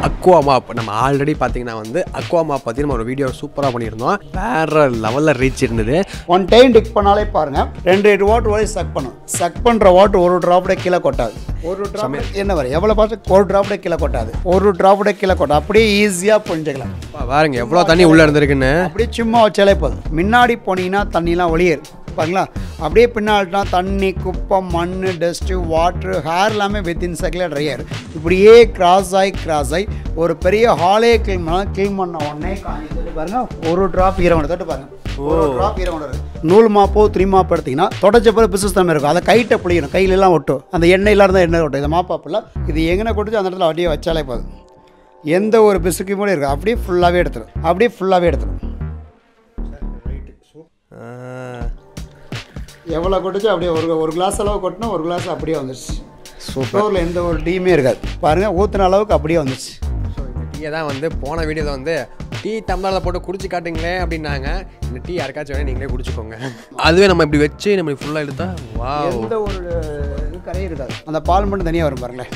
Aqua mop நம்ம already பார்த்தீங்கன்னா வந்து அக்வா மாப் பற்றி நம்ம ஒரு வீடியோ சூப்பராக பண்ணியிருந்தோம் வேற லெவலில் ரீச் இருந்தது ஒன் டைம் டிக் பண்ணாலே பாருங்க ரெண்டு ரெண்டு வாட்டர் வரை சக் பண்ணும் சக் பண்ணுற வாட்டர் ஒரு ட்ராப்ட கீழே கொட்டாது ஒரு ட்ராப் என்ன வரும் எவ்வளோ பார்த்து ஒரு ட்ராப்ட கீழே கொட்டாது ஒரு ட்ராப்ட கீழே கொட்டாது அப்படியே ஈஸியாக புரிஞ்சுக்கலாம் அப்பா, பாருங்க எவ்வளோ தண்ணி உள்ளே இருந்திருக்குன்னு அப்படியே சும்மா வச்சாலே போதும் முன்னாடி போனீங்கன்னா தண்ணிலாம் ஒளியேறு பாருங்களா அப்படியே பின்னாடினா தண்ணி குப்பம் மண் டஸ்ட்டு வாட்ரு ஹேர் எல்லாமே வித்தின் செகண்டில் ட்ரை ஆயிரும் இப்படியே கிராஸ் ஆகி கிராஸ் ஆகி ஒரு பெரிய ஹாலே க்ளீன் பண்ணால் க்ளீன் பண்ண உடனே காஞ்சி தொட்டு பாருங்க ஒரு ட்ராப் ஈரவனை தொட்டு பாருங்க ஒரு ட்ராப் ஈரவனை இருக்கு நூல் மாப்போ த்ரீ மாப் எடுத்தீங்கன்னா தொடச்ச பிறகு பிசுஸ் தன்மை இருக்கும் அதை கைட்ட புளியணும் கையிலலாம் ஒட்டும் அந்த எண்ணெய் இல்லாத எண்ணெய் ஒட்டும் இதை மாப்பாப்பில் இது எங்கே கொடுத்து அந்த இடத்துல அப்படியே வச்சாலே போதும் எந்த ஒரு பிசுக்கும் கூட இருக்கு அப்படியே ஃபுல்லாகவே எடுத்துரும் அப்படியே ஃபுல்லாகவே எடுத்துரும் ஆ, எவ்வளோ கொட்டுச்சு அப்படியே ஒரு ஒரு கிளாஸ் அளவு கொட்டினா ஒரு கிளாஸ் அப்படியே வந்துடுச்சு சூப்பரில் எந்த ஒரு டீயுமே இருக்காது பாருங்கள் ஊற்றுன அளவுக்கு அப்படியே வந்துடுச்சு ஸோ இந்த டீயை தான் வந்து போன வீடியோவில் வந்து டீ டம்ளரில் போட்டு குடிச்சு காட்டுங்களேன் அப்படின்னாங்க இந்த டீ யாருக்காச்சும் வேணா நீங்களே குடிச்சுக்கோங்க அதுவே நம்ம இப்படி வச்சு நம்ம ஃபுல்லாக எடுத்தா வா எந்த ஒரு இது கரையும் இருக்காது அந்த பால் மட்டும் தனியாக வரும் பாருங்களேன்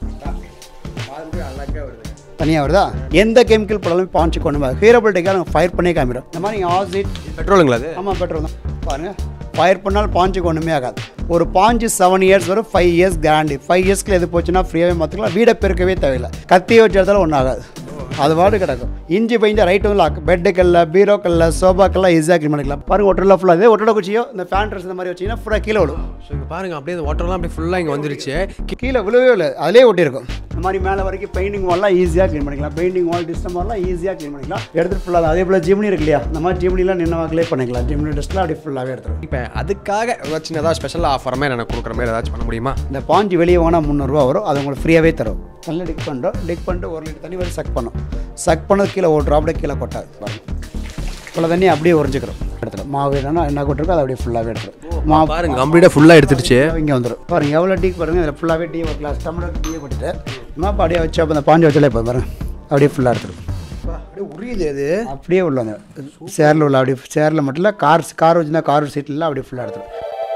அழகாக வருது தனியாக வருதா எந்த கெமிக்கல் போடாலுமே பாஞ்சு கொண்டு ஹீரபிள் டேக்காக நாங்கள் ஃபயர் பண்ணி காமிடும் இந்த மாதிரி ஆசிட் பெட்ரோலுங்களா அது ஆமாம் பெட்ரோல் தான் பாருங்கள் ஃபயர் பண்ணால் பாஞ்சுக்கு ஒன்றுமே ஆகாது ஒரு பாஞ்சு செவன் இயர்ஸ் வரும் ஃபைவ் இயர்ஸ் கேரண்டி ஃபைவ் இயர்ஸ்க்கு எது போச்சுன்னா ஃப்ரீயாகவே மாற்றிக்கலாம் வீடை பெருக்கவே தேவையில்லை கத்தியை வச்சு எடுத்தாலும் ஒன்றும் ஆகாது அது பாட்டு கிடக்கும் இஞ்சி பைஞ்ச ரைட்டு லாக் பெட்டுக்கல்ல பீரோக்கல்ல சோபாக்கெல்லாம் ஈஸியாக க்ளீன் பண்ணிக்கலாம் பாருங்க ஒட்டரில் ஃபுல்லாக இதே ஒட்டடை குச்சியோ இந்த ஃபேன் ட்ரெஸ் இந்த மாதிரி வச்சிங்கன்னா ஃபுல்லாக கீழே விடும் ஸோ இங்கே பாருங்க அப்படியே இந்த வாட்டர்லாம் அப்படியே ஃபுல்லாக இங்கே வந்துருச்சு கீழே விழவே இல்லை அதிலே ஒட்டியிருக்கும் இந்த மாதிரி மேலே வரைக்கும் பெயிண்டிங் வால்லாம் ஈஸியாக க்ளீன் பண்ணிக்கலாம் பெயிண்டிங் வால் டிஸ்டம் வால்லாம் ஈஸியாக க்ளீன் பண்ணிக்கலாம் எடுத்துட்டு ஃபுல்லாக அதே போல் ஜிம்னி இருக்கு இல்லையா இந்த மாதிரி ஜிம்னிலாம் நின்ன வாக்கிலே பண்ணிக்கலாம் ஜிம்னி டஸ்ட்லாம் அப்படியே ஃபுல்லாகவே எடுத்துரும் இப்போ அதுக்காக ஏதாச்சும் ஏதாவது ஸ்பெஷல் ஆஃபர் மாதிரி எனக்கு கொடுக்குற மாதிரி ஏதாச்சும் பண்ண முடியுமா இந்த பாஞ்சு வெளியே வாங்கினா முந்நூறுரூவா வரும் அது உங்களுக்கு ஃப்ரீயாகவே தரும் நல்லா டிக் பண்ணுறோம் டிக் பண்ணிட்டு ஒரு லிட்டர் தண்ணி வரை சக் பண்ணோம் சக் பண்ணது கீழே ஒரு ட்ராப்ல கீழே கொட்டாது பாருங்க இவ்வளோ தண்ணி அப்படியே உறிஞ்சிக்கிறோம் எடுத்துடும் மாவு என்னன்னா என்ன கொட்டிருக்கோ அதை அப்படியே ஃபுல்லாகவே எடுத்துரும் மாவு பாருங்க கம்ப்ளீட்டாக ஃபுல்லாக எடுத்துடுச்சு இங்கே வந்துடும் பாருங்க எவ்வளோ டீ பாருங்க இதில் ஃபுல்லாகவே டீ ஒரு கிளாஸ் டம்ளர் டீயை கொட்டிட்டு மாப்பா அப்படியே வச்சு அப்போ அந்த பாஞ்சு வச்சாலே போதும் பாருங்க அப்படியே ஃபுல்லாக எடுத்துடும் அப்படியே உரியுது அது அப்படியே உள்ள வந்து சேரில் உள்ள அப்படியே சேரில் மட்டும் இல்லை கார் கார் வச்சுருந்தா கார் சீட்லாம் அப்படியே ஃபுல்லாக எடுத்துடும்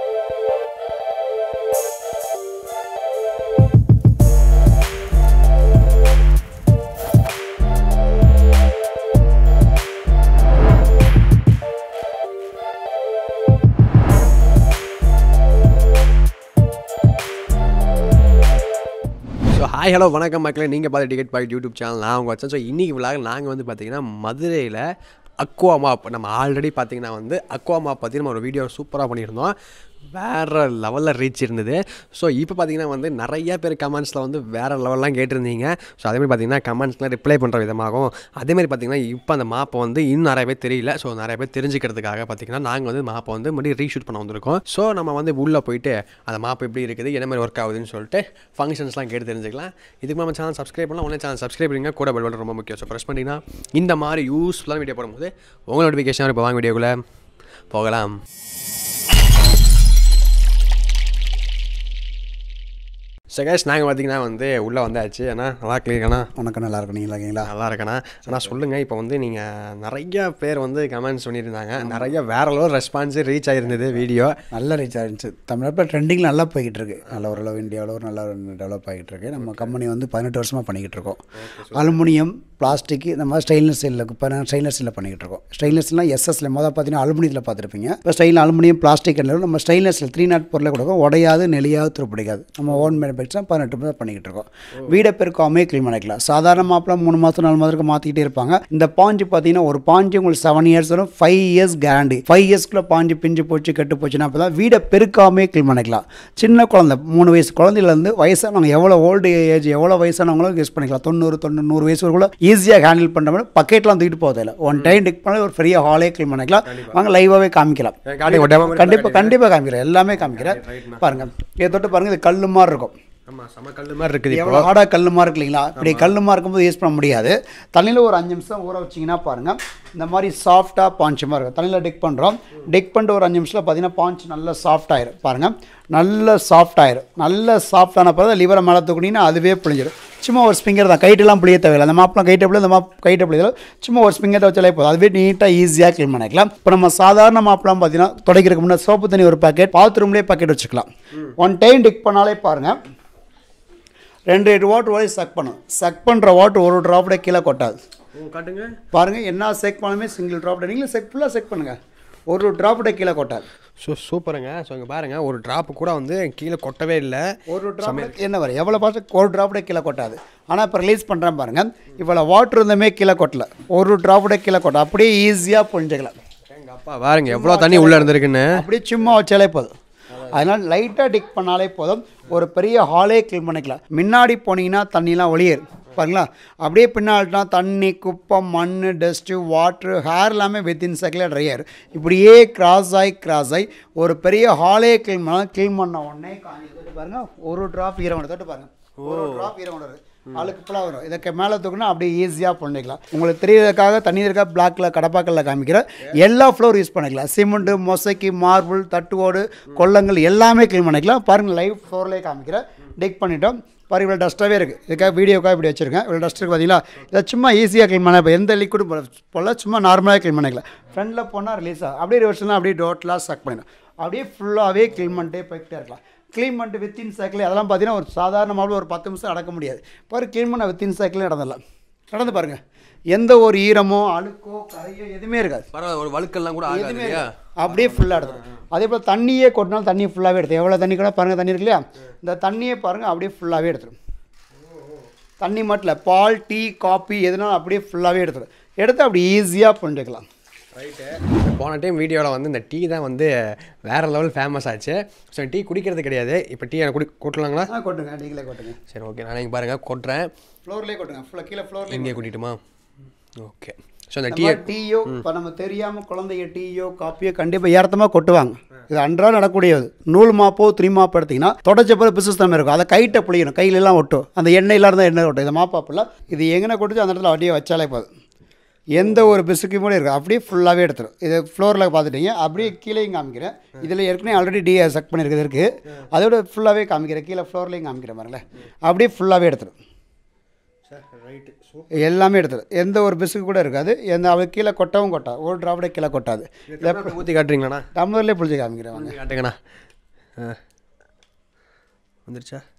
ஸோ ஹாய் ஹலோ வணக்கம் மக்களே நீங்கள் பார்த்து டிக்கெட் பாக்கெட் யூடியூப் சேனல் நான் உங்கள் வச்சேன் ஸோ இன்றைக்கி விழாக நாங்கள் வந்து பார்த்தீங்கன்னா மதுரையில் அக்வா மாப் நம்ம ஆல்ரெடி பார்த்தீங்கன்னா வந்து அக்வா மாப் பற்றி நம்ம ஒரு வீடியோ சூப்பராக பண்ணியிருந்தோம் வேறு லெவலில் ரீச் இருந்தது ஸோ இப்போ பார்த்தீங்கன்னா வந்து நிறைய பேர் கமெண்ட்ஸில் வந்து வேறு லெவல்லாம் கேட்டிருந்தீங்க ஸோ அதேமாதிரி பார்த்தீங்கன்னா கமெண்ட்ஸ்லாம் ரிப்ளை பண்ணுற விதமாகவும் அதேமாதிரி பார்த்தீங்கன்னா இப்போ அந்த மாப்பை வந்து இன்னும் நிறைய பேர் தெரியல ஸோ நிறைய பேர் தெரிஞ்சுக்கிறதுக்காக பார்த்தீங்கன்னா நாங்கள் வந்து மாப்பை வந்து மறுபடியும் ரீஷூட் பண்ண வந்திருக்கோம் ஸோ நம்ம வந்து உள்ளே போயிட்டு அந்த மாப் எப்படி இருக்குது என்ன மாதிரி ஒர்க் ஆகுதுன்னு சொல்லிட்டு ஃபங்க்ஷன்ஸ்லாம் கேட்டு தெரிஞ்சுக்கலாம் இதுக்கு நம்ம சேனல் சப்ஸ்கிரைப் பண்ணலாம் உடனே சேனல் சப்ஸ்கிரைப் பண்ணுங்க கூட பெல் பட்டன் ரொம்ப முக்கியம் ஸோ ப்ரெஸ் பண்ணிங்கன்னா இந்த மாதிரி யூஸ்ஃபுல்லான வீடியோ போடும்போது உங்கள் நோட்டிஃபிகேஷன் இப்போ வாங்க வீடியோக்குள்ளே போகலாம் ஸோ கேஸ் நாங்கள் பார்த்தீங்கன்னா வந்து உள்ளே வந்தாச்சு ஏன்னா நல்லா கிளியர்ண்ணா வணக்கம் நல்லா இருக்கும் நீங்களா இருக்கீங்களா நல்லா இருக்கண்ணா ஆனால் சொல்லுங்கள் இப்போ வந்து நீங்கள் நிறைய பேர் வந்து கமெண்ட்ஸ் பண்ணியிருந்தாங்க நிறைய வேற லெவல் ரெஸ்பான்ஸு ரீச் ஆகிருந்தது வீடியோ நல்ல ரீச் ஆகிடுச்சு தமிழ்நாட்டில் ட்ரெண்டிங் நல்லா போய்கிட்டு இருக்கு நல்ல ஓரளவு இந்தியாவில் ஒரு நல்லா டெவலப் ஆகிட்டு இருக்கு நம்ம கம்பெனி வந்து பதினெட்டு வருஷமாக பண்ணிக்கிட்டு இருக்கோம் அலுமினியம் பிளாஸ்டிக் இந்த மாதிரி ஸ்டெயின்லெஸ் ஸ்டீலில் இப்போ ஸ்டெயின்லெஸ் ஸ்டீலில் பண்ணிக்கிட்டு இருக்கோம் ஸ்டெயின்லெஸ்லாம் எஸ்எஸ்ல மொதல் பார்த்தீங்கன்னா அலுமினியத்தில் பார்த்துருப்பீங்க இப்போ ஸ்டைல் அலுமினியம் பிளாஸ்டிக் நம்ம ஸ்டெயின்லெஸ்ல த்ரீ நாட் பொருளை கொடுக்கும் உடையாது நெளியாது துருப்பிடிக்காது நம்ம ஓன் மேனுஃபேக்சர் பதினெட்டு பேர் பண்ணிக்கிட்டு இருக்கோம் வீடை பெருக்காமே க்ளீன் பண்ணிக்கலாம் சாதாரண மாப்பிள மூணு மாதம் நாலு மாதத்துக்கு மாற்றிக்கிட்டே இருப்பாங்க இந்த பாஞ்சு பார்த்தீங்கன்னா ஒரு பாஞ்சு உங்களுக்கு செவன் இயர்ஸ் வரும் ஃபைவ் இயர்ஸ் கேரண்டி ஃபைவ் இயர்ஸ்க்குள்ள பாஞ்சு பிஞ்சு போச்சு கெட்டு போச்சுன்னா அப்போ தான் வீடை பெருக்காமே க்ளீன் பண்ணிக்கலாம் சின்ன குழந்தை மூணு வயசு குழந்தையிலேருந்து வயசானவங்க எவ்வளோ ஓல்டு ஏஜ் எவ்வளோ வயசானவங்களும் யூஸ் பண்ணிக்கலாம் தொண்ணூறு தொண்ணூறு நூறு வயசு கூட ஈஸியாக ஹேண்டில் பண்ணுற மாதிரி பக்கெட்லாம் தூக்கிட்டு போதில்லை ஒன் டைம் டிக் பண்ணி ஒரு பெரிய ஹாலே க்ளீன் பண்ணிக்கலாம் வாங்க லைவாகவே காமிக்கலாம் காட்டுங்க, ஒரு demo மாதிரி கண்டிப்பாக கண்டிப்பாக காமிக்கிறேன் எல்லாமே காமிக்கிறேன் பாருங்க இதை தொட்டு பாருங்க இது கல் மாதிரி இருக்கும் ஆமாம் செம கல் மாதிரி இருக்குது இப்போ எவ்வளோ ஹார்டாக கல்லுமா இருக்கு இல்லைங்களா இப்படி கல்லுமா இருக்கும்போது யூஸ் பண்ண முடியாது தண்ணியில் ஒரு அஞ்சு நிமிஷம் ஊற வச்சிங்கன்னா பாருங்கள் இந்த மாதிரி சாஃப்டாக பாஞ்சுமா இருக்கும் தண்ணியில் டிக் பண்ணுறோம் டிக் பண்ணிட்டு ஒரு அஞ்சு நிமிஷத்தில் பார்த்தீங்கன்னா பாஞ்ச் நல்லா சாஃப்ட் ஆயிரும் பாருங்கள் நல்ல சாஃப்ட் ஆயிரும் நல்ல சாஃப்டான பிறகு லிவரை மேலே தூக்குனீங்கன்னா அதுவே பிழிஞ்சிடும் சும்மா ஒரு ஸ்பிங்கர் தான் கைட்டெல்லாம் புளிய தேவையில்லை அந்த மாப்பெலாம் கைட்டை புளிய அந்த மாப் கைட்டை புளியதில்லை சும்மா ஒரு ஸ்பிங்கர் வச்சாலே போதும் அதுவே நீட்டாக ஈஸியாக க்ளீன் பண்ணிக்கலாம் இப்போ நம்ம சாதாரண மாப்பெலாம் பார்த்தீங்கன்னா துடைக்கிறதுக்கு முன்னாடி சோப்பு தண்ணி ஒரு பாக்கெட் பாத்ரூம்லேயே பாக்கெட் வச்சுக்கலாம் ஒன் டைம் டிக் பண்ணாலே பாருங்கள் ரெண்டு ரெண்டு வாட்டர் வரை சக் பண்ணும் சக் பண்ணுற வாட்டர் ஒரு ட்ராப்ட கீழே கொட்டாது காட்டுங்க பாருங்கள் என்ன செக் பண்ணாலுமே சிங்கிள் ட்ராப்ட நீங்களும் செக் ஃபுல்லாக செக் பண்ணுங்கள் ஒரு ட்ராப்ட கீழே கொட்டாது ஸோ சூப்பருங்க ஸோ இங்கே பாருங்கள் ஒரு ட்ராப் கூட வந்து கீழே கொட்டவே இல்லை ஒரு ட்ராப் என்ன வரும் எவ்வளோ பார்த்து ஒரு ட்ராப்ட கீழே கொட்டாது ஆனால் இப்போ ரிலீஸ் பண்ணுறேன் பாருங்கள் இவ்வளோ வாட்டர் இருந்துமே கீழே கொட்டல ஒரு ட்ராப்ட கீழே கொட்டும் அப்படியே ஈஸியாக புரிஞ்சுக்கலாம் எங்கள் அப்பா பாருங்க எவ்வளோ தண்ணி உள்ளே இருந்திருக்குன்னு அப்படியே சும்மா வச்சாலே போதும் அதனால் லைட்டாக டிக் பண்ணாலே போதும் ஒரு பெரிய ஹாலே க்ளீன் பண்ணிக்கலாம் முன்னாடி போனீங்கன்னா தண்ணிலாம் ஒளியேறும் பாருங்களா அப்படியே பின்னால்ட்டா தண்ணி குப்பம் மண் டஸ்ட்டு வாட்ரு ஹேர் எல்லாமே வித்தின் செகண்டில் ட்ரை ஆயிரும் இப்படியே கிராஸ் ஆகி கிராஸ் ஆகி ஒரு பெரிய ஹாலே க்ளீன் பண்ணால் க்ளீன் பண்ண உடனே காஞ்சி தொட்டு பாருங்கள் ஒரு ட்ராப் ஈரம் தொட்டு பாருங்கள் ஒரு ட்ராப் ஈரம் வருது அழுக்கு ஃபுல்லாக வரும் இதுக்கு மேலே தூக்குனா அப்படியே ஈஸியாக பண்ணிக்கலாம் உங்களுக்கு தெரியறதுக்காக தண்ணி இருக்கா பிளாக்ல கடப்பாக்கல்ல காமிக்கிற எல்லா ஃப்ளோர் யூஸ் பண்ணிக்கலாம் சிமெண்ட்டு மொசைக்கு மார்பிள் தட்டுவோடு கொல்லங்கள் எல்லாமே க்ளீன் பண்ணிக்கலாம் பாருங்கள் லைவ் ஃப்ளோர்லேயே காமிக்கிறேன் டிக் பண்ணிட்டோம் பாரு இவ்வளோ டஸ்ட்டாகவே இருக்குது இதுக்காக வீடியோக்காக இப்படி வச்சுருக்கேன் இவ்வளோ டஸ்ட் இருக்குது பார்த்தீங்களா இதை சும்மா ஈஸியாக க்ளீன் பண்ண இப்போ எந்த லிக்விடும் போல சும்மா நார்மலாக க்ளீன் பண்ணிக்கலாம் ஃப்ரண்ட்டில் போனால் ரிலீஸ் ஆகும் அப்படியே ரிவர்ஸ்லாம் அப்படியே டோட்டலாக சக் பண்ணிடும் அப்படியே ஃபுல்லாகவே க்ளீன் பண்ணிட்டே போய்கிட்டே இருக்கலாம் க்ளீன் பண்ணிட்டு வித்தின் சைக்கிள் அதெல்லாம் பார்த்தீங்கன்னா ஒரு சாதாரணமாக ஒரு பத்து நிமிஷம் நடக்க முடியாது பாரு க்ளீன் பண்ண வித்தின் சைக்கிளே நடந்துடலாம் நடந்து பாருங்கள் எந்த ஒரு ஈரமோ அழுக்கோ கரையோ எதுவுமே இருக்காது பரவாயில்ல ஒரு வழுக்கெல்லாம் கூட ஆகாது எதுவுமே இல்லையா இருக்காது. அப்படியே ஃபுல்லாக எடுத்துரும் அதே போல் தண்ணியே கொட்டினாலும் தண்ணி ஃபுல்லாகவே எடுத்து எவ்வளோ தண்ணி கூட பாருங்கள் தண்ணி இருக்கு இல்லையா இந்த தண்ணியே பாருங்கள் அப்படியே ஃபுல்லாகவே எடுத்துரும் தண்ணி மட்டும் இல்லை பால் டீ காபி எதுனாலும் அப்படியே ஃபுல்லாகவே எடுத்துரும் எடுத்து அப்படி ஈஸியாக பண்ணிக்கலாம் ரைட்டு போன டைம் வீடியோவில் வந்து இந்த டீ தான் வந்து வேறு லெவல் ஃபேமஸ் ஆச்சு ஸோ டீ குடிக்கிறது கிடையாது இப்போ டீ எனக்கு குடி கொட்டலாங்களா ஆ கொட்டுங்க நீங்களே கொட்டுங்க சரி ஓகே நான் இங்கே பாருங்கள் கொட்டுறேன் ஃப்ளோர்லேயே கொட்டுங்க ஃபுல்லாக கீழே ஃப்ளோர்லேயே இங்கே கூட்டிட்டுமா ஓகே ஸோ அந்த இந்த டீயை மாதிரி டீயோ இப்போ நம்ம தெரியாமல் குழந்தைங்க டீயோ காப்பியோ கண்டிப்பாக ஏர்த்தமாக கொட்டுவாங்க இது அன்றாட நடக்கூடியது நூல் மாப்போ த்ரீ மாப்போ எடுத்திங்கன்னா தொடச்ச பிறகு பிசுஸ் தன்மை இருக்கும் அதை கைட்ட புளியணும் கையிலலாம் ஒட்டும் அந்த எண்ணெயிலாம் இருந்தால் எண்ணெய் ஒட்டும் இந்த மாப்பாப்பில் இது எங்கே கொட்டுச்சு அந்த இடத்துல அப்படியே வச்சாலே போதும் எந்த ஒரு பிசுக்கும் கூட இருக்குது அப்படியே ஃபுல்லாகவே எடுத்துரும் இது ஃப்ளோரில் பார்த்துட்டீங்க அப்படியே கீழேயும் காமிக்கிறேன் இதில் ஏற்கனவே ஆல்ரெடி டி செக் பண்ணியிருக்கிறது இருக்குது அதோட ஃபுல்லாகவே காமிக்கிறேன் கீழே ஃப்ளோர்லேயும் காமிக்கிறேன் பாருங்களேன் அப்படியே ஃபுல்லாகவே எடுத்துரும் ரைட்டு எல்லாமே எடுத்துரும் எந்த ஒரு பிசுக்கு கூட இருக்காது எந்த அவளுக்கு கீழே கொட்டவும் கொட்டாது ஒரு ட்ராப்டே கீழே கொட்டாது ஊற்றி காட்டுறீங்களாண்ணா டம்ளர்லேயே புளிச்சு காமிக்கிறேன் வாங்க ஊற்றி காட்டுங்கண்ணா ஆ வந்துருச்சா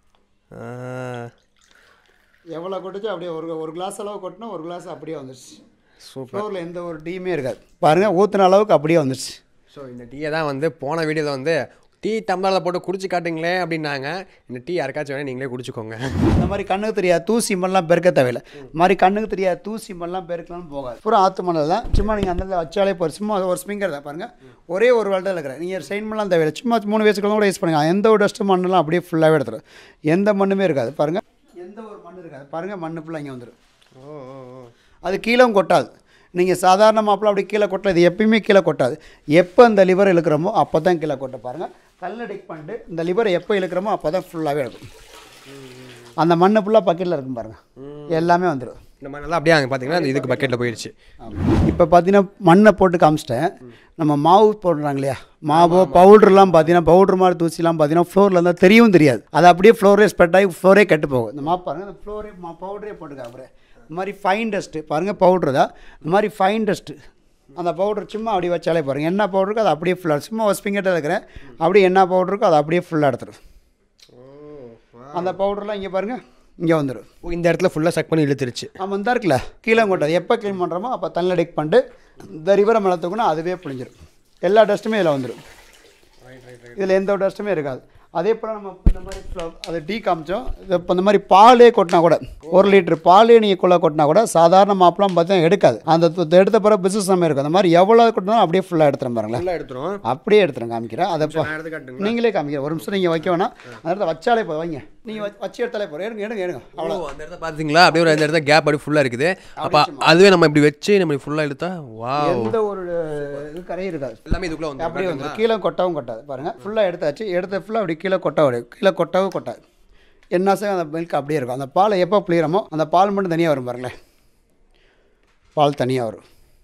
ஆ எவ்வளோ கொட்டுச்சோ அப்படியே ஒரு ஒரு கிளாஸ் அளவு கொட்டினா ஒரு கிளாஸ் அப்படியே வந்துருச்சு சூப்பர் ஃப்ளோரில் எந்த ஒரு டீயுமே இருக்காது பாருங்கள் ஊற்றின அளவுக்கு அப்படியே வந்துருச்சு ஸோ இந்த டீயை தான் வந்து போன வீடியோவில் வந்து டீ டம்ளரில் போட்டு குடிச்சு காட்டுங்களே அப்படின்னாங்க இந்த டீ யாருக்காச்சும் வேணால் நீங்களே குடிச்சுக்கோங்க இந்த மாதிரி கண்ணுக்கு தெரியாது தூசி மண்ணெலாம் பெருக்க தேவையில்லை இந்த மாதிரி கண்ணுக்கு தெரியாது தூசி மண்ணெலாம் பெருக்கலாம்னு போகாது பூரா ஆற்று மணல் தான் சும்மா நீங்கள் அந்த இடத்துல வச்சாலே போகிற சும்மா ஒரு ஸ்பிங்கர் தான் பாருங்கள் ஒரே ஒரு வாழ்க்கை இருக்கிறேன் நீங்கள் செயின் பண்ணலாம் தேவையில்லை சும்மா மூணு வயசுக்கு கூட யூஸ் பண்ணுங்க எந்த ஒரு டஸ்ட்டு மண்ணெலாம் அப்படியே ஃபுல்லாகவே எடுத்துரும் எந்த மண்ணுமே இருக்காது பாருங்கள் எந்த ஒரு மண் இருக்காது பாருங்கள் மண்ணு ஃபுல்லாக இங்கே வந்துடும் ஓ ஓ ஓ அது கீழே கொட்டாது நீங்கள் சாதாரண மாப்பிள்ள அப்படி கீழே கொட்டல இது எப்பயுமே கீழே கொட்டாது எப்போ இந்த லிவர் இழுக்கிறோமோ அப்போ தான் கீழே கொட்ட பாருங்கள் கல்ல டிக் பண்ணிட்டு இந்த லிவரை எப்போ இழுக்கிறோமோ அப்போ தான் ஃபுல்லாகவே இருக்கும் அந்த மண்ணு ஃபுல்லாக பக்கெட்டில் இருக்கும் பாருங்கள் எல்லாமே வந்துடும் இந்த மாதிரி நல்லா அப்படியே அங்கே பார்த்தீங்கன்னா அந்த இதுக்கு பக்கெட்டில் போயிடுச்சு இப்போ பார்த்தீங்கன்னா மண்ணை போட்டு காமிச்சிட்டேன் நம்ம மாவு போடுறாங்க இல்லையா மாவோ பவுடர்லாம் பார்த்தீங்கன்னா பவுடர் மாதிரி தூசிலாம் பார்த்தீங்கன்னா ஃப்ளோரில் இருந்தால் தெரியவும் தெரியாது அது அப்படியே ஃப்ளோரே ஸ்ப்ரெட் ஆகி ஃப்ளோரே கெட்டு போகும் இந்த மாவு பாருங்கள் இந்த ஃப்ளோரே மா பவுடரே போட்டுக்க அப்புறம் இந்த மாதிரி ஃபைன் டஸ்ட்டு பாருங்கள் பவுட்ரு தான் இந்த மாதிரி ஃபைன் டஸ்ட்டு அந்த பவுடர் சும்மா அப்படியே வச்சாலே பாருங்கள் என்ன பவுடருக்கு அது அப்படியே ஃபுல்லாக சும்மா ஸ்பிங்கர்ட்ட இருக்கிறேன் அப்படியே என்ன பவுடருக்கோ அது அப்படியே ஃபுல்லாக எடுத்துரும் அந்த பவுடர்லாம் இங்கே பாருங்கள் இங்கே வந்துடும் ஓ இந்த இடத்துல ஃபுல்லாக செக் பண்ணி இழுத்துருச்சு ஆமாம் இந்த இருக்குல்ல கீழே கொட்டாது எப்போ க்ளீன் பண்ணுறோமோ அப்போ தண்ணியில் டிக் பண்ணிட்டு இந்த ரிவரை மேலே தூக்குனா அதுவே புழிஞ்சிரும் எல்லா டஸ்ட்டுமே இதில் வந்துடும் இதில் எந்த ஒரு டஸ்ட்டுமே இருக்காது அதே போல் நம்ம இந்த மாதிரி flow- அது டீ காமிச்சோம் இது இப்போ இந்த மாதிரி பாலே கொட்டினா கூட ஒரு லிட்டர் பாலே நீங்கள் குள்ளே கொட்டினா கூட சாதாரண மாப்பிளம் பார்த்தீங்கன்னா எடுக்காது அந்த து- எடுத்த பிறகு பிஸ்னஸ் நம்ம இருக்கும் அந்த மாதிரி எவ்வளோ கொட்டினாலும் அப்படியே ஃபுல்லாக எடுத்துரும் பாருங்களேன் ஃபுல்லாக எடுத்துரும் அப்படியே எடுத்துரும் காமிக்கிறேன் அதை பா- நான் எடுத்து காட்டுங்க நீங்களே காமிக்கிறேன் ஒரு நிமிஷம் நீங்கள் வைக்க வேணாம் அந்த இடத்துல வச்சாலே போதும் வைங்க நீங்கள் வச்சு எடுத்தாலே போதும் எடுங்க எடுங்க எடுங்க அவ்வளோ அந்த இடத்த பார்த்தீங்களா அப்படியே ஒரு அந்த இடத்துல கேப் அப்படியே ஃபுல்லாக இருக்குது அப்போ அதுவே நம்ம இப்படி வச்சு நம்ம ஃபுல்லாக இழுத்தா வா எந்த ஒரு இது கரையும் இருக்காது எல்லாமே இதுக்குள்ளே வந்து அப்படியே வந்து கீழே கொட்டவும் கொட்டாது பாருங்கள் ஃபுல்லாக எடுத்தாச்சு எடுத்த ஃபுல்லாக அப்படி கீழே கொட்ட விடும் கீழே கொட்டவும் கொட்டாது என்ன செய்யும் அந்த மில்க் அப்படியே இருக்கும் அந்த பாலை எப்போ புளிகிறோமோ அந்த பால் மட்டும் தனியாக வரும் பாருங்களேன் பால் தனியாக வரும்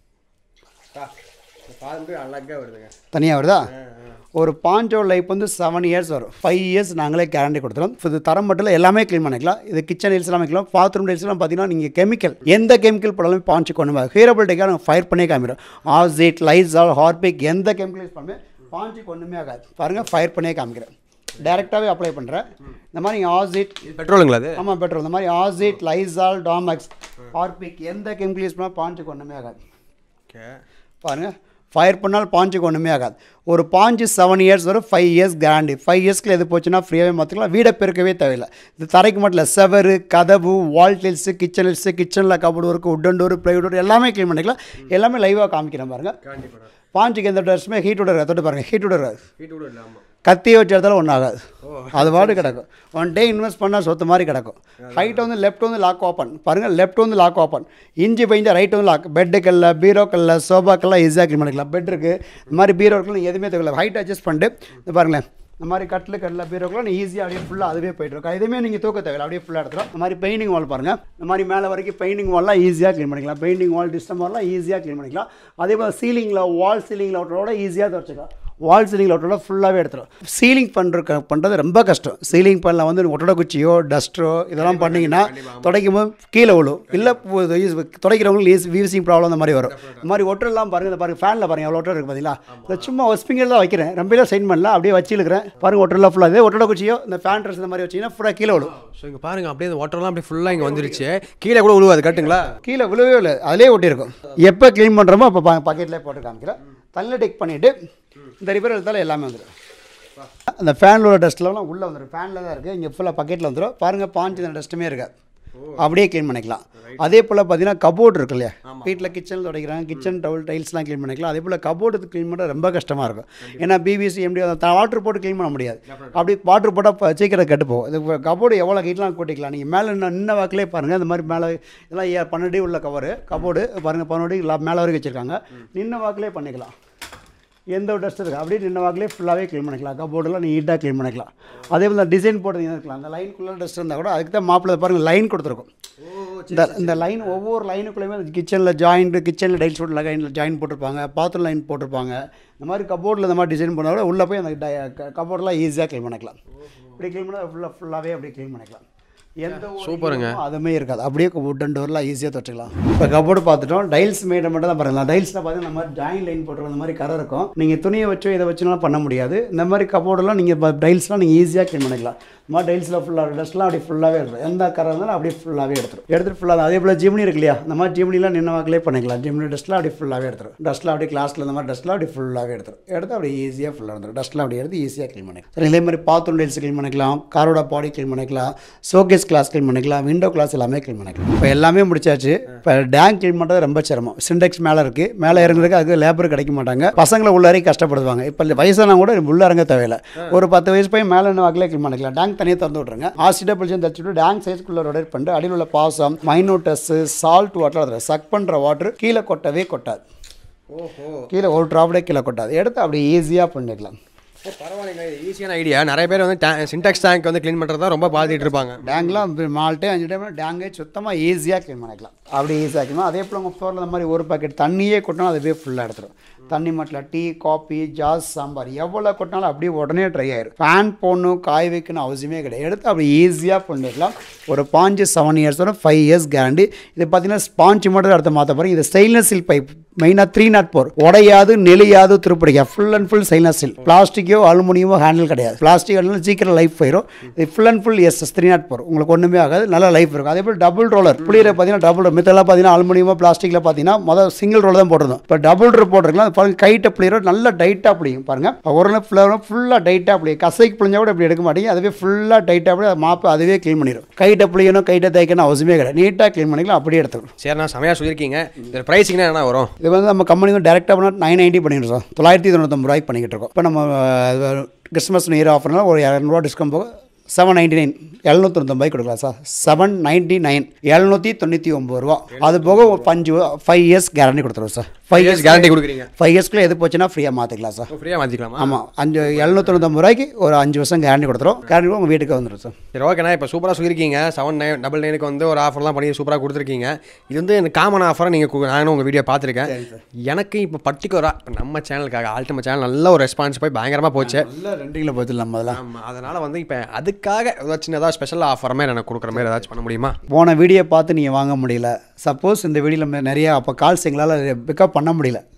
பால் அழகாக வருதுங்க தனியாக வருதா ஒரு பாஞ்சோட லைஃப் வந்து செவன் இயர்ஸ் வரும் ஃபைவ் இயர்ஸ் நாங்களே கேரண்டி கொடுத்துரும் இது தரம் மட்டும் இல்லை எல்லாமே க்ளீன் பண்ணிக்கலாம் இது கிச்சன் ஹில்ஸ் எல்லாம் வைக்கலாம் பாத்ரூம் ஹில்ஸ்லாம் பார்த்தீங்கன்னா நீங்கள் கெமிக்கல் எந்த கெமிக்கல் போடாலும் பாஞ்சு கொண்டு போய் ஹீரபிலிட்டிக்காக நாங்கள் ஃபயர் பண்ணி காமிக்கிறோம் ஆசிட் லைசால் ஹார்பிக் எந்த கெமிக்கல் யூஸ் பண்ணுமே பாஞ்சு கொண்டுமே ஆகாது பாருங்கள் ஃபயர் பண்ணியே காமிக்கிறேன் டைரெக்டாகவே அப்ளை பண்ணுறேன் இந்த மாதிரி நீங்கள் ஆசிட் இது பெட்ரோலுங்களா அது ஆமாம் பெட்ரோல் இந்த மாதிரி ஆசிட் லைசால் டாமக்ஸ் ஆர்பிக் எந்த கெமிக்கல் யூஸ் பண்ணால் பாஞ்சுக்கு ஒன்றுமே ஆகாது ஓகே பாருங்கள் ஃபயர் பண்ணால் பாஞ்சுக்கு ஒன்றுமே ஆகாது ஒரு பாஞ்சு செவன் இயர்ஸ் வரும் ஃபைவ் இயர்ஸ் கேரண்டி ஃபைவ் இயர்ஸ்க்குள்ள எது போச்சுன்னா ஃப்ரீயாகவே மாற்றிக்கலாம் வீடை பெருக்கவே தேவையில்லை இது தரைக்கு மட்டும் இல்லை செவரு கதவு வால் டெல்ஸு கிச்சன் ஹில்ஸு கிச்சனில் cupboard work wooden door plywood door எல்லாமே க்ளீன் பண்ணிக்கலாம் எல்லாமே லைவாக காமிக்கிறேன் பாருங்கள் கண்டிப்பாக பாஞ்சுக்கு எந்த ட்ரெஸ்ஸுமே ஹீட்டோட இருக்காது தொட்டு பாருங்கள் ஹீட்டோட இருக்காது வீட்டு கூட இல்லை ஆமாம் கத்தியை வச்ச இடத்துல ஒன்றும் ஆகாது அது பாட்டு கிடக்கும் ஒன் டே இன்வெஸ்ட் பண்ணால் சொத்து மாதிரி கிடக்கும் ஹைட் வந்து லெஃப்ட் வந்து லாக் ஓப்பன் பாருங்கள் லெஃப்ட் வந்து லாக் ஓப்பன் இஞ்சி பைஞ்சா ரைட் வந்து லாக் பெட்டுக்கல்ல பீரோக்கல்ல சோபாக்கெல்லாம் ஈஸியாக க்ளீன் பண்ணிக்கலாம் பெட் இருக்குது இந்த மாதிரி பீரோக்கெல்லாம் எதுவுமே தேவையில்ல ஹைட் அட்ஜஸ்ட் பண்ணிட்டு இந்த பாருங்களேன் இந்த மாதிரி கட்டில் கட்டில் பீரோக்கெல்லாம் நீ ஈஸியாக அப்படியே ஃபுல்லாக அதுவே போயிட்டு இருக்கும் எதுவுமே நீங்கள் தூக்க தேவையில்ல அப்படியே ஃபுல்லாக எடுத்துரும் இந்த மாதிரி பெயிண்டிங் வால் பாருங்கள் இந்த மாதிரி மேலே வரைக்கும் பெயிண்டிங் வால்லாம் ஈஸியாக க்ளீன் பண்ணிக்கலாம் பெயிண்டிங் வால் டிஸ்டம் வால்லாம் ஈஸியாக க்ளீன் பண்ணிக்கலாம் அதே போல் சீலிங்கில் வால் சீலிங்கில் ஓட்டரோட ஈஸியாக துவச்சிக்கலாம் வால் சீலிங் ஒட்டோட ஃபுல்லாக எடுத்துரும் சீலிங் பண்ணுற பண்ணுறது ரொம்ப கஷ்டம் சீலிங் பண்ணல வந்து ஒட்டட குச்சியோ டஸ்ட்டோ இதெல்லாம் பண்ணிங்கன்னா துடைக்கும் போது கீழே விழும் இல்லை துடைக்கிறவங்களுக்கு ஈஸி வீசிங் ப்ராப்ளம் அந்த மாதிரி வரும் இந்த மாதிரி ஒட்டரெல்லாம் பாருங்கள் இந்த பாருங்கள் ஃபேனில் பாருங்கள் எவ்வளோ ஒட்டர் இருக்குது பார்த்தீங்களா இந்த சும்மா ஒரு ஸ்பிங்கர் தான் வைக்கிறேன் ரொம்பலாம் சைன் பண்ணல அப்படியே வச்சுருக்கிறேன் பாருங்கள் ஒட்டரெல்லாம் ஃபுல்லாக இதே ஒட்டட குச்சியோ இந்த ஃபேன் ட்ரெஸ் இந்த மாதிரி வச்சிங்கன்னா ஃபுல்லாக கீழே விழும் ஸோ இங்கே பாருங்க அப்படியே அந்த வாட்டர்லாம் அப்படியே ஃபுல்லாக இங்கே வந்துருச்சு கீழே கூட விழுவாது கட்டுங்களா கீழே விழுவே இல்லை அதிலே ஒட்டியிருக்கும் எப்போ க்ளீன் பண்ணுறோமோ அப்போ பாக்கெட்லேயே போட்டு காமிக்கிறேன் தண்ணியில் டெக் பண்ணிவிட்டு இந்த ரிப்பேர் எடுத்தாலும் எல்லாமே வந்துடும் அந்த ஃபேனில் உள்ள டஸ்ட்லாம் உள்ளே வந்துடும் ஃபேனில் தான் இருக்குது இங்கே ஃபுல்லாக பக்கெட்டில் வந்துடும் பாருங்கள் பாஞ்சு அந்த டஸ்ட்டுமே இருக்காது அப்படியே க்ளீன் பண்ணிக்கலாம் அதே போல் பார்த்தீங்கன்னா கபோர்டு இருக்கு இல்லையா வீட்டில் கிச்சன் துடைக்கிறாங்க கிச்சன் டவுல் டைல்ஸ்லாம் க்ளீன் பண்ணிக்கலாம் அதே போல் கபோர்டு க்ளீன் பண்ண ரொம்ப கஷ்டமாக இருக்கும் ஏன்னா பிபிசி எம்டி வாட்டர் போட்டு க்ளீன் பண்ண முடியாது அப்படி வாட்டர் போட்டால் சீக்கிரம் கெட்டு போகும் இது கபோர்டு எவ்வளோ ஹீட்லாம் கூட்டிக்கலாம் நீங்கள் மேலே நின்ன வாக்கிலே பாருங்கள் இந்த மாதிரி மேலே இதெல்லாம் ஏ- பன்னெண்டு அடி உள்ள கவரு கபோர்டு பாருங்கள் பன்னெண்டு அடி மேலே வரைக்கும் வச்சுருக்காங்க நின்ன வாக்கிலே பண்ணிக்கலாம் எந்த ஒரு டஸ்ட் இருக்குது அப்படியே நின்ன வாக்கிலே ஃபுல்லாகவே க்ளீன் பண்ணிக்கலாம் கபோர்டெல்லாம் நீட்டாக க்ளீன் பண்ணிக்கலாம் அதே போல் டிசைன் போட்டீங்கன்னா இருக்கலாம் அந்த லைனுக்குள்ளே டஸ்ட் இருந்தால் கூட அதுக்கு தான் மாப்பிள்ளை பாருங்கள் லைன் கொடுத்துருக்கும் இந்த இந்த லைன் ஒவ்வொரு லைனுக்குள்ளேயுமே கிச்சனில் ஜாயிண்ட் கிச்சனில் டைல்ஸ் போட்டு லைனில் ஜாயின் போட்டிருப்பாங்க பாத்ரூம் லைன் போட்டிருப்பாங்க இந்த மாதிரி கபோர்டில் இந்த மாதிரி டிசைன் பண்ணால் கூட உள்ளே போய் அந்த கபோர்டெலாம் ஈஸியாக க்ளீன் பண்ணிக்கலாம் இப்படி க்ளீன் பண்ணால் ஃபுல்லாக ஃபுல்லாகவே அப்படியே க்ளீன் பண்ணிக்கலாம் எந்த ஒரு சூப்பருங்க. ஈரமும் அதுவுமே இருக்காது அப்படியே உட்டன் டோர்லாம் ஈஸியாக துவச்சிக்கலாம் இப்போ கபோர்டு பார்த்துட்டோம் டைல்ஸ் மேடை மட்டும் தான் பாருங்களா டைல்ஸில் பார்த்தீங்கன்னா இந்த மாதிரி ஜாயின் லைன் போட்டுருக்க இந்த மாதிரி கரை இருக்கும் நீங்கள் துணியை வச்சோ இதை வச்சுலாம் பண்ண முடியாது இந்த மாதிரி கபோர்டெல்லாம் நீங்கள் டைல்ஸ்லாம் நீங்கள் ஈஸியாக க்ளீன் பண்ணிக்கலாம் இந்த மாதிரி டைல்ஸில் ஃபுல்லாக டஸ்ட்லாம் அப்படியே ஃபுல்லாகவே இருக்கும் எந்த கரை இருந்தாலும் அப்படியே ஃபுல்லாகவே எடுத்துரும் எடுத்துட்டு ஃபுல்லாக அதே போல் ஜிம்னி இருக்கு இல்லையா இந்த மாதிரி ஜிம்னிலாம் நின்ன வாக்கிலே பண்ணிக்கலாம் ஜிம்னி டஸ்ட்லாம் அப்படியே ஃபுல்லாகவே எடுத்துரும் டஸ்ட்லாம் அப்படியே கிளாஸில் இந்த மாதிரி டஸ்ட்லாம் அப்படியே ஃபுல்லாகவே எடுத்துரும் எடுத்து அப்படியே ஈஸியாக ஃபுல்லாக எடுத்துரும் டஸ்ட்லாம் அப்படியே எடுத்து ஈஸியாக க்ளீன் பண்ணிக்கலாம் சரி இதே மாதிரி பாத்ரூம் டைல்ஸ் க்ளீன் பண்ணிக்கலாம் காரோட பாடி க்ளீன் பண்ணிக்கலாம் ஷோகேஸ் கிளாஸ் க்ளீன் பண்ணிக்கலாம் விண்டோ கிளாஸ் எல்லாமே க்ளீன் பண்ணிக்கலாம் இப்போ எல்லாமே முடிச்சாச்சு இப்போ டேங்க் க்ளீன் பண்ணுறது ரொம்ப சிரமம் சிண்டெக்ஸ் மேலே இருக்குது மேலே இறங்குறதுக்கு அதுக்கு லேபர் கிடைக்க மாட்டாங்க பசங்களை உள்ள இறங்கி கஷ்டப்படுவாங்க இப்போ வயசானா கூட உள்ள இறங்க தேவையில்லை ஒரு பத்து வயசு போய் மேலே என்ன வாக்கிலே க்ளீன் பண்ணிக்கலாம் டேங்க் தனியாக திறந்து விட்ருங்க ஆசிடா பிடிச்சி தச்சுட்டு டேங்க் சைஸ்க்குள்ளே ரொடேட் பண்ணிட்டு அடியில் உள்ள பாசம் மைனோட்டஸ்ஸு சால்ட் வாட்டர் சக் பண்ணுற வாட்டர் கீழே கொட்டவே கொட்டாது ஓஹோ கீழே ஒரு ட்ராப்டே கீழே கொட்டாது எடுத்து அப்படி ஈஸியாக பண்ணிக்கலாம் பரவாயில்லைங்க இது ஈஸியான ஐடியா நிறைய பேர் வந்து சின்டாக்ஸ் டேங்க் வந்து க்ளீன் பண்ணுறது தான் ரொம்ப பாதிட்டு இருப்பாங்க டேங்க்லாம் நாலு டைம் அஞ்சு டைம் டேங்கே சுத்தமாக ஈஸியாக க்ளீன் பண்ணிக்கலாம் அப்படி ஈஸியாக க்ளீன் அதே போல் உங்கள் ஃப்ளோரில் இந்த மாதிரி ஒரு பாக்கெட் தண்ணியே கொட்டினா அதுவே ஃபுல்லாக எடுத்துரும் தண்ணி மட்டும் டீ காஃபி ஜாஸ் சாம்பார் எவ்வளோ கொட்டினாலும் அப்படியே உடனே ட்ரை ஆயிரும் ஃபேன் போடணும் காய வைக்கணும் அவசியமே கிடையாது எடுத்து அப்படி ஈஸியாக பண்ணிக்கலாம் ஒரு பாஞ்சு செவன் இயர்ஸ் வரும் ஃபைவ் இயர்ஸ் கேரண்டி இது பார்த்தீங்கன்னா ஸ்பாஞ்சு மட்டும் அடுத்த மாற்ற பாருங்க இது ஸ்டெயின்லெஸ் ஸ்டீல் பைப் மெயினாக த்ரீ நாட் ஃபோர் உடையாது நெளியாது திருப்படிக்கா full and full stainless steel பிளாஸ்டிக்கோ அலுமினியமோ ஹேண்டில் கிடையாது பிளாஸ்டிக் ஹேண்டில் சீக்கிரம் லைஃப் போயிடும் இது full and full S three naught four உங்களுக்கு ஒன்றுமே ஆகாது நல்ல லைஃப் இருக்கும் அதே போல் டபுள் ரோலர் புளியில பார்த்தீங்கன்னா டபுள் மித்தெல்லாம் பார்த்தீங்கன்னா அலுமினியமோ பிளாஸ்டிக்கில் பார்த்தீங்கன்னா மொதல் சிங்கிள் ரோல் தான் போட்டிருந்தோம் இப்போ டபுள் ரோல் போட்டிருக்கலாம் அது பாருங்க கைட்ட புளியரோ நல்ல டைட்டாக புளியும் பாருங்க ஒரு நாள் ஃபுல்லாக ஃபுல்லாக டைட்டாக புளியும் கசைக்கு புளிஞ்சா கூட இப்படி எடுக்க மாட்டீங்க அதுவே ஃபுல்லாக டைட்டாக அப்படி மாப்பு அதுவே க்ளீன் பண்ணிடும் கைட்ட புளியணும் கைட்ட தைக்கணும் அவசியமே கிடையாது நீட்டாக க்ளீன் பண்ணிக்கலாம் அப்படியே எடுத்துக்கணும் சரிண்ணா செமையாக சொல்லியிருக்கீங்க இதில் ப்ரைஸிங்னா என்ன வரும் இது வந்து நம்ம கம்பெனி வந்து டேரெக்டாக பண்ணால் நைன் நைன்ட்டி பண்ணிட்டு இருக்கோம் தொள்ளாயிரத்தி தொண்ணூத்தொம்பது ரூபாய்க்கு பண்ணிக்கிட்டு இருக்கோம் இப்போ நம்ம அஹ், கிறிஸ்மஸ் நியூ இயர் ஆஃபர்னால ஒரு இரநூறுவா டிஸ்கவுண்ட் போக செவன் நைன்டி நைன் எழுநூற்றி தொண்ணூத்தொம்பது கொடுக்கலாம் சார் செவன் நைன்ட்டி நைன் எழுநூற்றி தொண்ணூற்றி ஒம்பது ரூபா அது போக ஒரு பஞ்சு ஃபைவ் இயர்ஸ் கேரண்டி கொடுத்துருவோம் சார் ஃபைவ் இயர்ஸ் கேரண்டி கொடுக்குறீங்க ஃபைவ் இயர்ஸ்க்குள்ளே எது போச்சுன்னா ஃப்ரீயாக மாற்றிக்கலாம் சார் ஃப்ரீயாக மாற்றிக்கலாமா ஆமாம் அஞ்சு எழுநூற்றி தொண்ணூத்தொம்பது ரூபாய்க்கு ஒரு அஞ்சு வருஷம் கேரண்டி கொடுத்துரும் கேரண்டி உங்கள் வீட்டுக்கு வந்துடும் சார் சரி ஓகேண்ணா இப்போ சூப்பராக சொல்லியிருக்கீங்க செவன் நைன் டபுள் நைனுக்கு வந்து ஒரு ஆஃபர்லாம் பண்ணி சூப்பராக கொடுத்துருக்கீங்க இது வந்து எனக்கு காமன் ஆஃபராக நீங்கள் நானும் உங்கள் வீடியோ பார்த்துருக்கேன் எனக்கு இப்போ பர்டிகுலராக நம்ம சேனலுக்காக ஆல்டமா சேனல் நல்ல ஒரு ரெஸ்பான்ஸ் போய் பயங்கரமாக போச்சு நல்லா ரெண்டுங்களை போச்சு நம்ம அதெல்லாம் ஆமாம் அதனால் வந்து இப்போ அதுக்காக ஏதாச்சும் ஏதாவது ஸ்பெஷல் ஆஃபர் மாதிரி எனக்கு கொடுக்குற மாதிரி ஏதாச்சும் பண்ண முடியுமா போன வீடியோ பார்த்து நீங்கள் வாங்க முடியல சப்போஸ் இந்த வீடியோவில் நிறைய அப்போ கால்ஸ் எங்களால் பிக்கப் பண்ண முடியல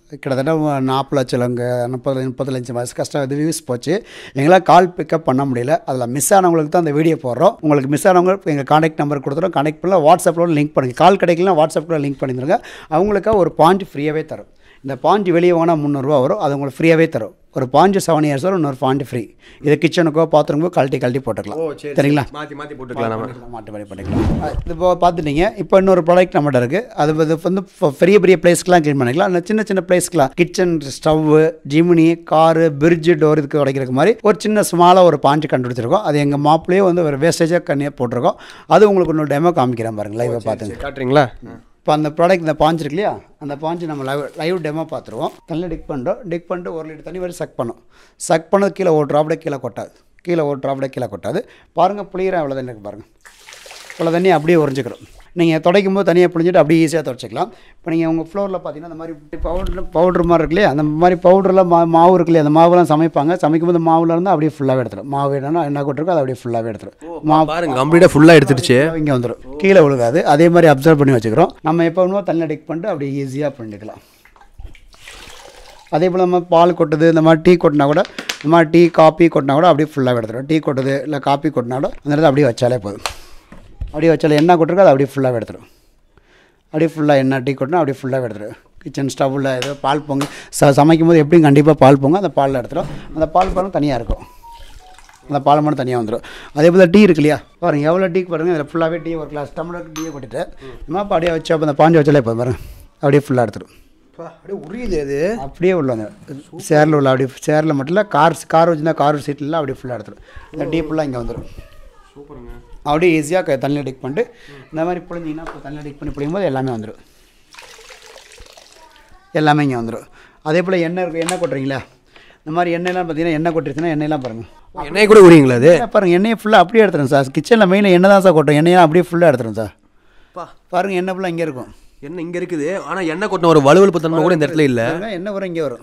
கிட்டத்தட்ட நாற்பது லட்சம் லங்க முப்பது முப்பது லட்சம் வயசு கஷ்டம் இது வியூஸ் போச்சு எங்களால் கால் பிக்கப் பண்ண முடியல அதில் மிஸ் ஆனவங்களுக்கு தான் அந்த வீடியோ போடுறோம் உங்களுக்கு மிஸ் ஆனவங்க எங்கள் காண்டாக்ட் நம்பர் கொடுத்துறோம் காண்டாக்ட் பண்ணல வாட்ஸ்அப்பில் லிங்க் பண்ணுங்க கால் கிடைக்கலாம் வாட்ஸ்அப்பில் லிங்க் பண்ணிடுங்க அவங்களுக்கு ஒரு பாயிண்ட் ஃப்ரீயாகவே தரும் இந்த பாஞ்சு வெளியே வாங்கினா முந்நூறுரூவா வரும் அது உங்களுக்கு ஃப்ரீயாகவே தரும் ஒரு பாஞ்சு செவன் இயர்ஸ் வரும் இன்னொரு பாயிண்ட் ஃப்ரீ இது கிச்சனுக்கோ பாத்ரூமுக்கோ கழட்டி கழட்டி போட்டுக்கலாம் சரிங்களா மாற்றி மாற்றி போட்டுக்கலாம் நம்ம மாட்டு மாதிரி பண்ணிக்கலாம் அஹ் இது இப்போ பார்த்துட்டீங்க இப்போ இன்னொரு ப்ராடக்ட் நம்மகிட்ட இருக்குது அது வந்து வந்து இப்போ பெரிய பெரிய பிளேஸ்க்குலாம் க்ளீன் பண்ணிக்கலாம் இல்லை சின்ன சின்ன பிளேஸ்க்குலாம் kitchen stove chimney car fridge door இதுக்கு உடைக்கிறதுக்கு மாதிரி ஒரு சின்ன ஸ்மாலாக ஒரு பாஞ்சு கண்டுபிடிச்சிருக்கோம் அது எங்கள் மாப்பிளையே வந்து ஒரு வேஸ்டேஜாக கண்ணியாக போட்டிருக்கோம் அது உங்களுக்கு இன்னொரு டெமோ காமிக்கிறேன் பாருங்க லைவாக பார்த்துங்க காட்டுறீங்களா இப்போ அந்த ப்ராடக்ட் இந்த பாஞ்சு இருக்கு இல்லையா அந்த பாஞ்சு நம்ம லைவ் லைவ் டெமோ பார்த்துருவோம் தண்ணியில் டிக் பண்ணுறோம் டிக் பண்ணிட்டு ஒரு லிட்டர் தண்ணி வரை சக் பண்ணும் சக் பண்ணது கீழே ஒரு ட்ராப்டே கீழே கொட்டாது கீழே ஒரு ட்ராப்டே கீழே கொட்டாது பாருங்கள் புளியிற அவ்வளோ தண்ணி இருக்கு பாருங்கள் இவ்வளோ தண்ணி அப்படியே உறிஞ்சிக்கிறோம் நீங்கள் துடைக்கும் போது தனியாக புழிஞ்சிட்டு அப்படியே ஈஸியாக துடைச்சிக்கலாம் இப்போ நீங்கள் உங்கள் ஃப்ளோரில் பார்த்தீங்கன்னா அந்த மாதிரி பவுடர் பவுடர் மாதிரி இருக்கு இல்லையா அந்த மாதிரி பவுடரில் மா மாவு இருக்கு இல்லையா அந்த மாவுலாம் சமைப்பாங்க சமைக்கும் போது மாவுல இருந்தால் அப்படியே ஃபுல்லாகவே எடுத்துரும் மாவு என்னன்னா என்ன கொட்டிருக்கோ அதை அப்படியே ஃபுல்லாகவே எடுத்துரும் மாவு பாருங்க கம்ப்ளீட்டாக ஃபுல்லாக எடுத்துடுச்சு இங்கே வந்துடும் கீழே விழுகாது அதே மாதிரி அப்சர்வ் பண்ணி வச்சுக்கிறோம் நம்ம எப்போ வேணுமோ தண்ணியில் டிக் பண்ணிட்டு அப்படியே ஈஸியாக பண்ணிக்கலாம் அதே போல் நம்ம பால் கொட்டுது இந்த மாதிரி டீ கொட்டினா கூட இந்த மாதிரி டீ காப்பி கொட்டினா கூட அப்படியே ஃபுல்லாக எடுத்துடும் டீ கொட்டுது இல்லை காப்பி கொட்டினா கூட அந்த இடத்துல அப்படியே வச்சாலே போதும் அப்படியே வச்சாலே என்ன கொட்டிருக்கோ அதை அப்படியே ஃபுல்லாக எடுத்துடும் அப்படியே ஃபுல்லாக என்ன டீ கொட்டினா அப்படியே ஃபுல்லாக எடுத்துடும் கிச்சன் ஸ்டவ்வில் ஏதோ பால் பொங்கு ச சமைக்கும் போது எப்படியும் கண்டிப்பாக பால் பொங்கும் அந்த பாலில் எடுத்துடும் அந்த பால் பாலும் தனியாக இருக்கும் அந்த பால் மட்டும் தனியாக வந்துடும் அதே போல் டீ இருக்கு இல்லையா பாருங்க எவ்வளோ டீ பாருங்க இதில் ஃபுல்லாகவே டீ ஒரு கிளாஸ் டம்ளருக்கு டீயை கொட்டிட்டு நம்ம அப்போ அப்படியே வச்சு அப்போ அந்த பாஞ்சு வச்சாலே போதும் பாருங்க அப்படியே ஃபுல்லாக எடுத்துடும் அப்படியே உரியுது அது அப்படியே உள்ள வந்து சேரில் உள்ள அப்படியே சேரில் மட்டும் இல்லை கார் கார் வச்சுருந்தா கார் சீட்லாம் அப்படியே ஃபுல்லாக எடுத்துடும் இந்த டீ ஃபுல்லாக இங்கே வந்துடும் சூப்பருங்க அப்படியே ஈஸியாக தண்ணியில் டிக் பண்ணிட்டு இந்த மாதிரி புழிஞ்சிங்கன்னா இப்போ தண்ணியில் டிக் பண்ணி புளியும் போது எல்லாமே வந்துடும் எல்லாமே இங்கே வந்துடும் அதே போல் எண்ணெய் இருக்கு எண்ணெய் கொட்டுறீங்களா இந்த மாதிரி எண்ணெய்லாம் பார்த்தீங்கன்னா எண்ணெய் கொட்டிருச்சுன்னா எண்ணெய்லாம் பாருங்கள் எண்ணெய் கூட உரியுங்களா அது பாருங்கள் எண்ணெயை ஃபுல்லாக அப்படியே எடுத்துரும் சார் கிச்சனில் மெயினில் எண்ணெய் தான் சார் கொட்டும் எண்ணெயெல்லாம் அப்படியே ஃபுல்லாக எடுத்துரும் சார் பா பாருங்கள் எண்ணெய் ஃபுல்லாக இங்கே இருக்கும் எண்ணெய் இங்கே இருக்குது ஆனால் எண்ணெய் கொட்டின ஒரு வலுவலுப்பு தன்மை கூட இந்த இடத்துல இல்லை பாருங்க, எண்ணெய் வரும் இங்கே வரும்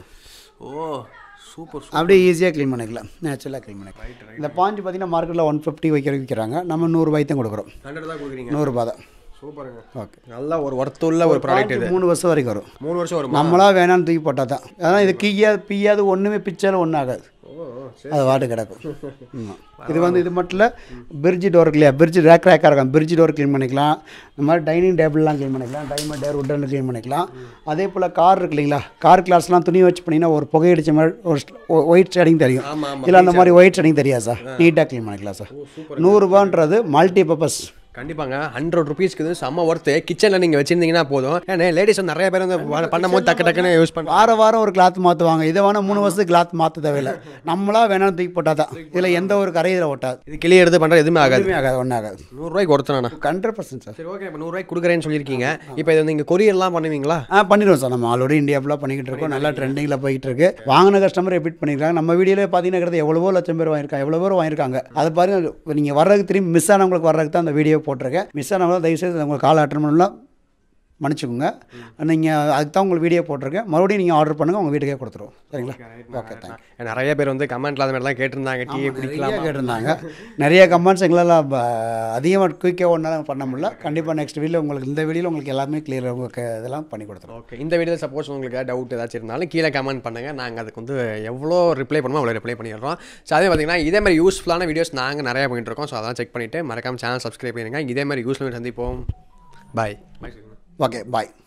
ஓ சூப்பர் அப்படியே ஈஸியாக க்ளீன் பண்ணிக்கலாம் நேச்சுரலாக க்ளீன் பண்ணிக்கலாம் இந்த பாஞ்சு பார்த்தீங்கன்னா மார்க்கெட்டில் ஒன் ஃபிஃப்டி வைக்கிற விற்கிறாங்க நம்ம நூறுரூபாய்க்கு தான் கொடுக்குறோம் ஹண்ட்ரட் தான் கொடுக்குறீங்க நூறுரூபா தான் சூப்பருங்க ஓகே நல்லா ஒரு ஒர்த்துள்ள ஒரு ப்ராடக்ட் இது மூணு வருஷம் வரைக்கும் வரும் மூணு வருஷம் வரும் நம்மளா வேணாம்னு தூக்கி போட்டால் தான் அதான் இது கீயாது பியாது ஒன்றுமே பிச்சாலும் ஒன்றும் ஆகாது அது வாட்டு கிடக்கும் ஆமாம் இது வந்து இது மட்டும் இல்லை பிரிட்ஜ் டோர் இல்லையா பிரிட்ஜ் ரேக் ரேக்காக இருக்கும் பிரிட்ஜ் டோர் க்ளீன் பண்ணிக்கலாம் இந்த மாதிரி டைனிங் டேபிள்லாம் க்ளீன் பண்ணிக்கலாம் டைமண்ட் டேர் உட்டன் க்ளீன் பண்ணிக்கலாம் அதே போல் கார் இருக்கு இல்லைங்களா கார் கிளாஸ்லாம் துணி வச்சு பண்ணிங்கன்னா ஒரு புகையடிச்ச மாதிரி ஒரு ஒயிட் ஷேடிங் தெரியும் ஆமா, ஆமா. இல்லை அந்த மாதிரி ஒயிட் ஷேடிங் தெரியாது சார் நீட்டாக க்ளீன் பண்ணிக்கலாம் சார் நூறுரூபான்றது மல்டி பர்பஸ் கண்டிப்பாங்க ஹண்ட்ரட் ருபீஸ்க்கு வந்து செம்ம ஒர்த்து கிச்சனில் நீங்கள் வச்சிருந்தீங்கன்னா போதும் ஏன்னா லேடிஸ் வந்து நிறைய பேர் வந்து வ- பண்ணும்போது டக்கு டக்குன்னு யூஸ் பண்ணுறாங்க வார வாரம் ஒரு கிளாத் மாற்றுவாங்க இதை வேணால் மூணு வருஷத்துக்கு கிளாத் மாற்ற தேவையில்லை நம்மளா வேணாலும் தூக்கி போட்டால் தான் இதில் எந்த ஒரு கரையில் ஒட்டாது இது கிளி எடுத்து பண்ணுறது எதுவுமே ஆகாது எதுவுமே ஆகாது ஒன்றும் ஆகாது நூறுரூவாய்க்கு ஒருத்தனா ஹண்ட்ரட் பர்சன்ட் சார் சரி ஓகே இப்போ நூறுரூவாய்க்கு கொடுக்குறேன்னு சொல்லியிருக்கீங்க இப்போ இது வந்து இங்கே கொரியர்லாம் பண்ணுவீங்களா ஆ பண்ணிடுவோம் சார் நம்ம ஆல்ரெடி இந்தியா ஃபுல்லாக பண்ணிக்கிட்டு இருக்கோம் நல்லா ட்ரெண்டிங்கில் போயிட்டு இருக்கு வாங்கின கஸ்டமர் ரிப்பீட் பண்ணியிருக்காங்க நம்ம வீடியோவில் பார்த்தீங்கன்னா எவ்வளவோ லட்சம் பேர் வாங்கியிருக்காங்க எவ்வளோ பேர் வாங்கியிருக்காங்க அது பாருங்க நீங்கள் வர்றதுக்கு திரும்பி மிஸ் ஆனவங்களுக்கு வர்றதுக்கு தான் அந்த வீடியோ போட்டிருக்கேன் மிஸ் ஆனவங்க தயவுசெய்து உங்களுக்கு கால் அட்டன் பண்ணலாம் மன்னிச்சுக்கோங்க நீங்கள் அதுக்கு தான் உங்களுக்கு வீடியோ போட்டிருக்கேன் மறுபடியும் நீங்கள் ஆர்டர் பண்ணுங்கள் உங்கள் வீட்டுக்கே கொடுத்துருவோம் சரிங்களா ஓகே தேங்க் நிறைய பேர் வந்து கமெண்ட்ல அது மாதிரிலாம் கேட்டிருந்தாங்க டீ நிறைய குடிக்கலாம் கேட்டிருந்தாங்க நிறைய கமெண்ட்ஸ் எங்களால் அதிகமாக குயிக்காக ஒன்றால் பண்ண முடியல கண்டிப்பாக நெக்ஸ்ட் வீடியோ உங்களுக்கு இந்த வீடியோவில் உங்களுக்கு எல்லாமே கிளியர் உங்களுக்கு இதெல்லாம் பண்ணி கொடுத்துருவோம் ஓகே இந்த வீடியோ சப்போஸ் உங்களுக்கு டவுட் ஏதாச்சும் இருந்தாலும் கீழே கமெண்ட் பண்ணுங்கள் நாங்கள் அதுக்கு வந்து எவ்வளோ ரிப்ளை பண்ணுமோ அவ்வளோ ரிப்ளை பண்ணிடுறோம் ஸோ அதே பார்த்தீங்கன்னா இதே மாதிரி யூஸ்ஃபுல்லான வீடியோஸ் நாங்கள் நிறையா பண்ணிட்டு இருக்கோம் ஸோ அதெல்லாம் செக் பண்ணிவிட்டு மறக்காம சேனல் சப்ஸ்கிரைப் பண்ணுங்க இதே மாதிரி யூஸ்ஃபுல் சந்திப்போம் பாய் பாய் ஓகே பாய்